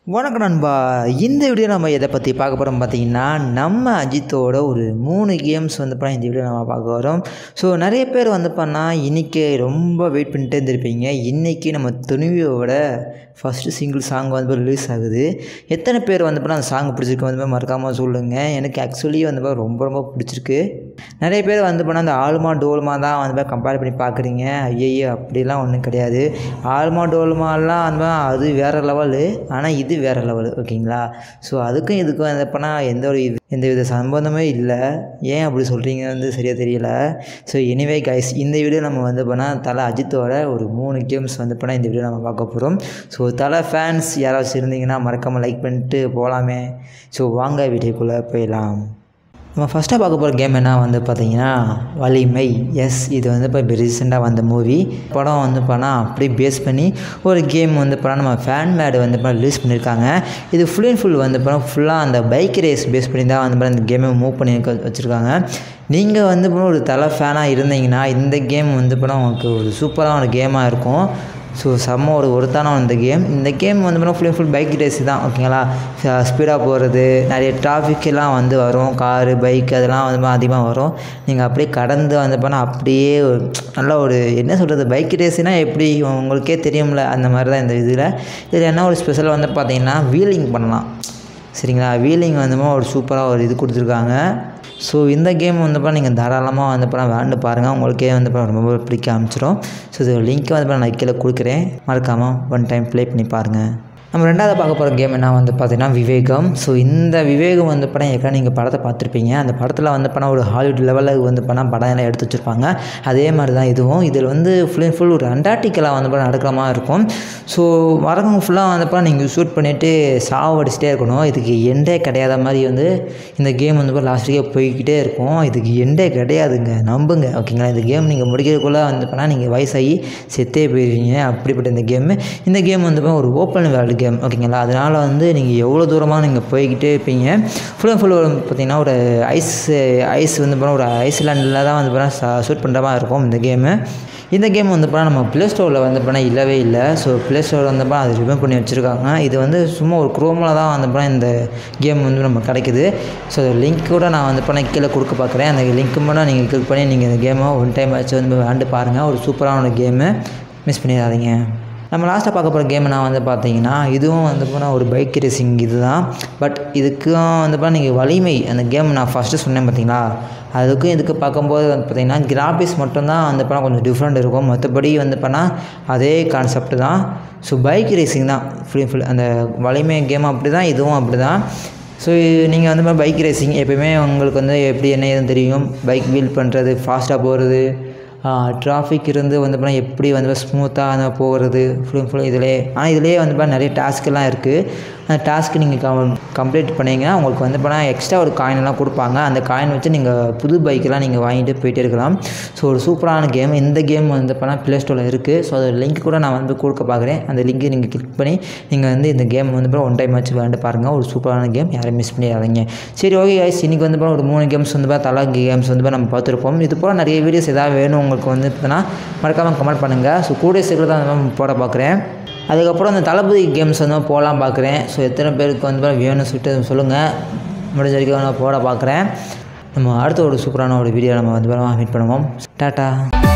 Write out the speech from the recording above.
வணக்கம் நண்பா இந்த வீடியோ நம்ம எதை பற்றி பார்க்க போகிறோம் பார்த்தீங்கன்னா நம்ம அஜித்தோட ஒரு மூணு கேம்ஸ் வந்து பண்ண இந்த வீடியோ நம்ம பார்க்க வரோம் ஸோ நிறைய பேர் வந்து பண்ணால் இன்றைக்கி ரொம்ப வெயிட் பண்ணிட்டே இருந்திருப்பீங்க இன்றைக்கி நம்ம துணிவியோட ஃபஸ்ட்டு சிங்கிள் சாங் வந்து ரிலீஸ் ஆகுது எத்தனை பேர் வந்து பண்ணால் அந்த சாங் பிடிச்சிருக்கு வந்து போய் மறக்காமல் சொல்லுங்கள் எனக்கு ஆக்சுவலி வந்து போய் ரொம்ப ரொம்ப பிடிச்சிருக்கு நிறைய பேர் வந்து பண்ணால் அந்த ஆல்மா டோல்மா தான் வந்து போய் கம்பேர் பண்ணி பார்க்குறீங்க ஐயையோ அப்படிலாம் ஒன்றும் கிடையாது ஆல்மா டோல்மாலாம் வந்து அது வேறு லெவலு ஆனால் இது வேறு லெவலு ஓகேங்களா ஸோ அதுக்கும் இதுக்கும் வந்து பண்ணால் எந்த ஒரு இது எந்த வித சம்பந்தமே இல்லை ஏன் அப்படி சொல்கிறீங்க வந்து சரியாக தெரியல ஸோ எனிவே கைஸ் இந்த வீடியோ நம்ம வந்து பண்ணால் தலை அஜித்தோட ஒரு மூணு கேம்ஸ் வந்து பண்ணால் இந்த வீடியோ நம்ம பார்க்க போகிறோம் ஸோ தலை ஃபேன்ஸ் யாராச்சும் இருந்தீங்கன்னா மறக்காமல் லைக் பண்ணிட்டு போகலாமே ஸோ வாங்க வீடியோக்குள்ளே போயிடலாம் நம்ம ஃபஸ்ட்டாக பார்க்க போகிற கேம் என்ன வந்து பார்த்தீங்கன்னா வலிமை எஸ் இது வந்து இப்போ ரீசெண்டாக வந்த மூவி படம் வந்து பண்ணால் அப்படியே பேஸ் பண்ணி ஒரு கேம் வந்து பண்ணால் நம்ம ஃபேன் மேடு வந்து பண்ண ரிலீஸ் பண்ணியிருக்காங்க இது ஃபுல் அண்ட் ஃபுல் வந்து பண்ணால் ஃபுல்லாக அந்த பைக் ரேஸ் பேஸ் பண்ணி தான் வந்து பண்ண இந்த கேமை மூவ் பண்ணி வச்சுருக்காங்க நீங்கள் வந்து பண்ண ஒரு தலை ஃபேனாக இருந்தீங்கன்னா இந்த கேம் வந்து பண்ணால் உங்களுக்கு ஒரு சூப்பரான ஒரு கேமாக இருக்கும் ஸோ செம்ம ஒரு ஒருத்தான இந்த கேம் இந்த கேம் வந்து பார்த்தா ஃபுல் ஃபுல் பைக் ரேஸ் தான் ஓகேங்களா ஸ்பீடாக போகிறது நிறைய டிராஃபிக் எல்லாம் வந்து வரும் காரு பைக் அதெல்லாம் வந்து அதிகமாக வரும் நீங்கள் அப்படியே கடந்து வந்து பண்ணால் அப்படியே நல்ல ஒரு என்ன சொல்கிறது பைக் ரேஸ்னால் எப்படி உங்களுக்கே தெரியும்ல அந்த மாதிரி தான் இந்த இதில் இதில் என்ன ஒரு ஸ்பெஷல் வந்து பார்த்தீங்கன்னா வீலிங் பண்ணலாம் சரிங்களா வீலிங் வந்து ஒரு சூப்பராக ஒரு இது கொடுத்துருக்காங்க ஸோ இந்த கேம் வந்தப்போ நீங்கள் தாராளமாக வந்தப்போ விளாண்டு பாருங்கள் உங்களுக்கே வந்து ரொம்ப பிடிக்க ஆரம்பிச்சிடும் ஸோ இது லிங்க்கை வந்து நான் கீழே கொடுக்குறேன் மறக்காமல் ஒன் டைம் ப்ளே பண்ணி பாருங்கள் நம்ம ரெண்டாவது பார்க்க போகிற கேம் என்ன வந்து பார்த்தீங்கன்னா விவேகம் ஸோ இந்த விவேகம் வந்து படம் ஏற்கனவே நீங்கள் படத்தை பார்த்துருப்பீங்க அந்த படத்தில் வந்து படம் ஒரு ஹாலிவுட் லெவலில் வந்து படம் படம் எல்லாம் எடுத்து வச்சுருப்பாங்க அதே மாதிரி தான் இதுவும் இதில் வந்து ஃபுல் அண்ட் ஃபுல் ஒரு அண்டார்டிக்கலாக வந்து படம் நடக்கிற மாதிரி இருக்கும் ஸோ வரவங்க ஃபுல்லாக வந்து படம் நீங்கள் ஷூட் பண்ணிவிட்டு சாவடிச்சிட்டே இருக்கணும் இதுக்கு எண்டே கிடையாத மாதிரி வந்து இந்த கேம் வந்து லாஸ்ட் வீக்கே போய்கிட்டே இருக்கும் இதுக்கு எண்டே கிடையாதுங்க நம்புங்க ஓகேங்களா இந்த கேம் நீங்கள் முடிக்கிறதுக்குள்ளே வந்து பண்ணால் நீங்கள் வயசாகி செத்தே போயிடுவீங்க அப்படிப்பட்ட இந்த கேமு இந்த கேம் வந்து ஒரு ஓப்பன் வேர்ல்டு கேம் ஓகேங்களா அதனால் வந்து நீங்கள் எவ்வளோ தூரமாக நீங்கள் போய்கிட்டே இருப்பீங்க ஃபுல் அண்ட் ஃபுல் பார்த்தீங்கன்னா ஒரு ஐஸ் ஐஸ் வந்து போனால் ஒரு ஐஸ்லாண்டில் தான் வந்து போனால் ஷூட் பண்ணுற மாதிரி இருக்கும் இந்த கேமு இந்த கேம் வந்து போனால் நம்ம ப்ளே ஸ்டோரில் வந்து போனால் இல்லவே இல்லை ஸோ ப்ளே ஸ்டோரில் வந்து போனால் அது ரிமூவ் பண்ணி வச்சுருக்காங்க இது வந்து சும்மா ஒரு குரோமில் தான் வந்து போனால் இந்த கேம் வந்து நம்ம கிடைக்குது ஸோ லிங்க் கூட நான் வந்து போனால் கீழே கொடுக்க பார்க்குறேன் அந்த லிங்க்கு மட்டும் நீங்கள் கிளிக் பண்ணி நீங்கள் இந்த கேமை ஒன் டைம் வச்சு வந்து விளாண்டு பாருங்கள் ஒரு சூப்பரான ஒரு கேமு மிஸ் பண்ணிடாதீங்க நம்ம லாஸ்ட்டாக பார்க்க போகிற கேம் நான் வந்து பார்த்தீங்கன்னா இதுவும் வந்து போனால் ஒரு பைக் ரேசிங் இது தான் பட் இதுக்கும் வந்து போனால் நீங்கள் வலிமை அந்த கேம் நான் ஃபஸ்ட்டு சொன்னேன் பார்த்தீங்களா அதுக்கும் இதுக்கு பார்க்கும்போது வந்து பார்த்திங்கன்னா கிராஃபிக்ஸ் மட்டும்தான் வந்து பண்ணால் கொஞ்சம் டிஃப்ரெண்ட் இருக்கும் மற்றபடி வந்து பண்ணால் அதே கான்செப்ட் தான் ஸோ பைக் ரேசிங் தான் ஃபுல் ஃபுல் அந்த வலிமை கேம் அப்படி தான் இதுவும் அப்படி தான் ஸோ நீங்கள் வந்து பைக் ரேசிங் எப்பயுமே உங்களுக்கு வந்து எப்படி என்ன ஏதுன்னு தெரியும் பைக் வீல் பண்ணுறது ஃபாஸ்ட்டாக போகிறது டிராஃபிக் இருந்து வந்து பண்ணால் எப்படி வந்து ஸ்மூத்தாக அந்த போகிறது ஃபுல் ஃபுல் இதிலே ஆனால் இதிலே வந்து பண்ணால் நிறைய டாஸ்க்கெல்லாம் இருக்குது அந்த டாஸ்க்கு நீங்கள் கம் கம்ப்ளீட் பண்ணிங்கன்னா உங்களுக்கு வந்து பண்ணால் எக்ஸ்ட்ரா ஒரு காயினெல்லாம் கொடுப்பாங்க அந்த காயின் வச்சு நீங்கள் புது பைக்கெல்லாம் நீங்கள் வாங்கிட்டு போயிட்டே இருக்கலாம் ஸோ ஒரு சூப்பரான கேம் இந்த கேம் வந்து பண்ணால் ப்ளே ஸ்டோரில் இருக்குது ஸோ அது லிங்க் கூட நான் வந்து கொடுக்க பார்க்குறேன் அந்த லிங்க்கை நீங்கள் கிளிக் பண்ணி நீங்கள் வந்து இந்த கேம் வந்து ஒன் டைம் வச்சு விளையாண்டு பாருங்கள் ஒரு சூப்பரான கேம் யாரும் மிஸ் பண்ணிடாதீங்க சரி ஓகே கைஸ் இன்றைக்கி வந்து ஒரு மூணு கேம்ஸ் வந்து தலா கேம்ஸ் வந்து நம்ம பார்த்துருப்போம் இது போல் நிறைய வீடியோஸ் எதாவது வேணும் உங்களுக்கு வந்து பார்த்தீங்கன்னா மறக்காமல் கமெண்ட் பண்ணுங்கள் ஸோ கூடிய சீக்கிரம் தான் அந்த போட பார்க்குறேன் அதுக்கப்புறம் அந்த தளபதி கேம்ஸ் வந்து போகலாம் பார்க்குறேன் ஸோ எத்தனை பேருக்கு வந்து வேணும்னு சொல்லிட்டு சொல்லுங்கள் முடிஞ்ச வரைக்கும் நான் போட பார்க்குறேன் நம்ம அடுத்த ஒரு சூப்பரான ஒரு வீடியோ நம்ம வந்து மீட் பண்ணுவோம் டாட்டா